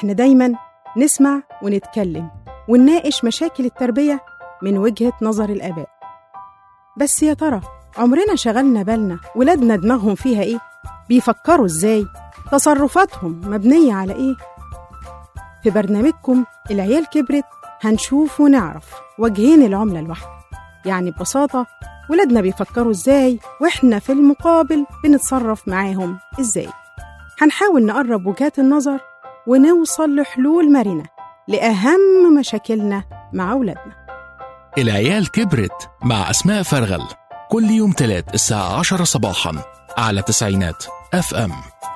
إحنا دايماً نسمع ونتكلم ونناقش مشاكل التربية من وجهة نظر الآباء بس يا ترى عمرنا شغلنا بالنا ولادنا دماغهم فيها إيه؟ بيفكروا إزاي؟ تصرفاتهم مبنية على إيه؟ في برنامجكم العيال كبرت هنشوف ونعرف وجهين العملة الواحدة يعني ببساطة ولادنا بيفكروا إزاي وإحنا في المقابل بنتصرف معاهم إزاي هنحاول نقرب وجهات النظر ونوصل لحلول مرنة لأهم مشاكلنا مع أولادنا العيال كبرت مع أسماء فرغل كل يوم تلات الساعة عشرة صباحا على تسعينات اف ام